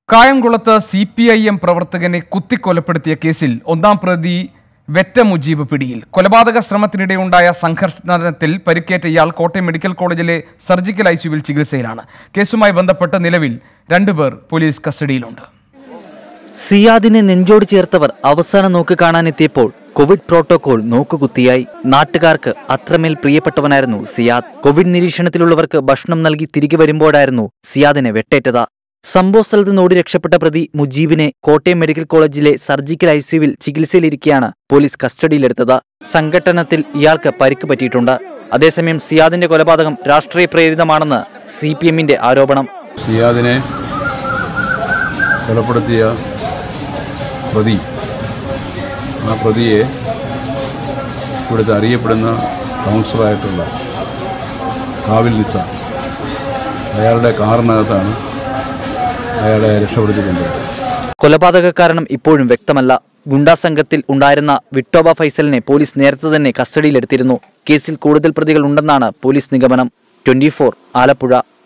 കായംകുളത്ത് C P I M പ്രവർത്തകനെ കുത്തിക്കൊലപ്പെടുത്തിയ കേസിൽ ഒന്നാം പ്രതി വെറ്റ മുജീബ് പിടിയിൽ കൊലപാതക ശ്രമത്തിനിടെയുണ്ടായ സംഘർഷത്തിൽ പരിക്കേറ്റ ഇയാൾ കോട്ടയം മെഡിക്കൽ കോളേജിലെ സർജിക്കൽ ഐസിയുവിൽ ചികിത്സയിലാണ് കേസുമായി ബന്ധപ്പെട്ട് നിലവിൽ രണ്ടുപേർ പോലീസ് കസ്റ്റഡിയിലുണ്ട് സിയാദിനെ നെഞ്ചോട് ചേർത്തവർ അവസാന നോക്ക് കാണാനെത്തിയപ്പോൾ കോവിഡ് പ്രോട്ടോകോൾ നോക്കുകുത്തിയായി നാട്ടുകാർക്ക് അത്രമേൽ പ്രിയപ്പെട്ടവനായിരുന്നു സിയാദ് കോവിഡ് നിരീക്ഷണത്തിലുള്ളവർക്ക് ഭക്ഷണം നൽകി തിരികെ വരുമ്പോഴായിരുന്നു സിയാദിനെ വെട്ടേറ്റത് സംഭവ സ്ഥലത്ത് നിന്ന് ഓടി രക്ഷപ്പെട്ട പ്രതി മുജീബിനെ കോട്ടയം മെഡിക്കൽ കോളേജിലെ സർജിക്കൽ ഐസിയുവിൽ ചികിത്സയിലിരിക്കെയാണ് പോലീസ് കസ്റ്റഡിയിലെടുത്തത് സംഘട്ടനത്തിൽ ഇയാൾക്ക് പരിക്ക് പറ്റിയിട്ടുണ്ട് അതേസമയം സിയാദിന്റെ കൊലപാതകം രാഷ്ട്രീയ പ്രേരിതമാണെന്ന് സി പി എമ്മിന്റെ ആരോപണം സിയാദിനെ കൊലപ്പെടുത്തിയ പ്രതി ആ പ്രതിയെ ഇവിടുത്തെ അറിയപ്പെടുന്ന കൗൺസിലറായിട്ടുള്ള കാവിൽ നിസ അയാളുടെ കാറിനകത്താണ് അയാളെ രക്ഷപ്പെടുത്തി കൊണ്ടുപോയത് കൊലപാതക കാരണം ഇപ്പോഴും വ്യക്തമല്ല ഗുണ്ടാ സംഘത്തിൽ ഉണ്ടായിരുന്ന വിട്ടോബ ഫൈസലിനെ പോലീസ് നേരത്തെ തന്നെ കസ്റ്റഡിയിലെടുത്തിരുന്നു കേസിൽ കൂടുതൽ പ്രതികൾ ഉണ്ടെന്നാണ് പോലീസ് നിഗമനം ട്വന്റി ആലപ്പുഴ